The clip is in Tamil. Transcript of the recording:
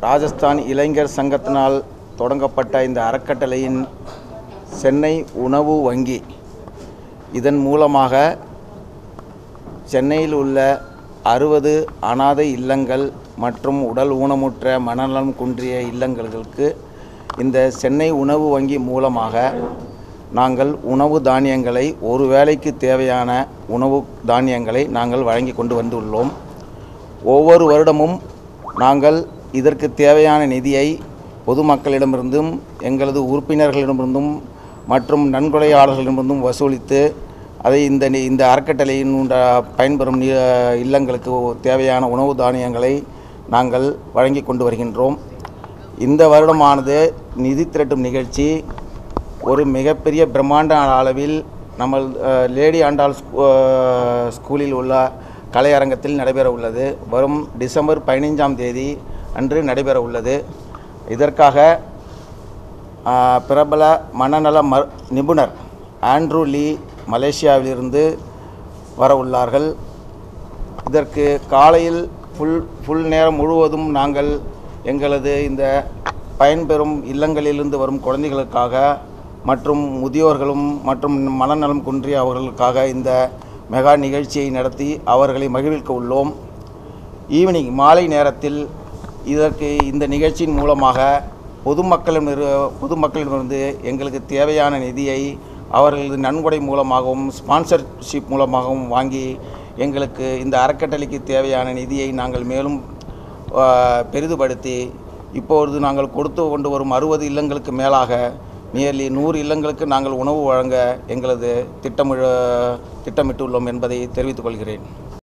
ராஜஸ்தான் இளைஞர் சங்கத்தினால் தொடங்கப்பட்ட இந்த அறக்கட்டளையின் சென்னை உணவு வங்கி இதன் மூலமாக சென்னையில் உள்ள அறுபது அனாதை இல்லங்கள் மற்றும் உடல் ஊனமுற்ற மனநலம் குன்றிய இல்லங்களுக்கு இந்த சென்னை உணவு வங்கி மூலமாக நாங்கள் உணவு தானியங்களை ஒரு வேளைக்கு தேவையான உணவு தானியங்களை நாங்கள் வழங்கி கொண்டு வந்துள்ளோம் ஒவ்வொரு வருடமும் நாங்கள் இதற்கு தேவையான நிதியை பொதுமக்களிடமிருந்தும் எங்களது உறுப்பினர்களிடமிருந்தும் மற்றும் நன்கொடையாளர்களிடமிருந்தும் வசூலித்து அதை இந்த நி- இந்த அறக்கட்டளையின் உண்ட பயன்பெறும் நி- இல்லங்களுக்கு தேவையான உணவு தானியங்களை நாங்கள் வழங்கி கொண்டு வருகின்றோம் இந்த வருடமானது நிதி திரட்டும் நிகழ்ச்சி ஒரு மிகப்பெரிய பிரம்மாண்ட அளவில் நம்ம அஹ், லேடி ஆண்டாள் ஸ்கூ- அஹ், ஸ்கூலில் உள்ள கலையரங்கத்தில் நடைபெற உள்ளது வரும் டிசம்பர் பதினைஞ்சாம் தேதி அன்று நடைபெற உள்ளது இதற்காக ஆஹ், பிரபல மனநல ம நிபுணர் ஆண்ட்ரூ லீ மலேசியாவிலிருந்து வர உள்ளார்கள் இதற்கு காலையில் ஃபுல் ஃபுல் நேரம் முழுவதும் நாங்கள் எங்களது இந்த பயன்பெறும் இல்லங்களிலிருந்து வரும் குழந்தைகளுக்காக மற்றும் முதியோர்களும் மற்றும் மனநலம் குன்றிய அவர்களுக்காக இந்த மெகா நிகழ்ச்சியை நடத்தி அவர்களை மகிழ்விக்க உள்ளோம் ஈவினிங் மாலை நேரத்தில் இதற்கு இந்த நிகழ்ச்சியின் மூலமாக பொதுமக்களிடம் பொதுமக்களிடமிருந்து எங்களுக்கு தேவையான நிதியை அவர்களது நன்கொடை மூலமாகவும் ஸ்பான்சர்ஷிப் மூலமாகவும் வாங்கி எங்களுக்கு இந்த அறக்கட்டளைக்கு தேவையான நிதியை நாங்கள் மேலும் ஆ, பெரிதுபடுத்தி இப்பொழுது நாங்கள் கொடுத்து கொண்டு வரும் அறுபது இல்லங்களுக்கு மேலாக நியர்லி நூறு இல்லங்களுக்கு நாங்கள் உணவு வழங்க எங்களது திட்டமிழ திட்டமிட்டுள்ளோம் என்பதை தெரிவித்துக் கொள்கிறேன்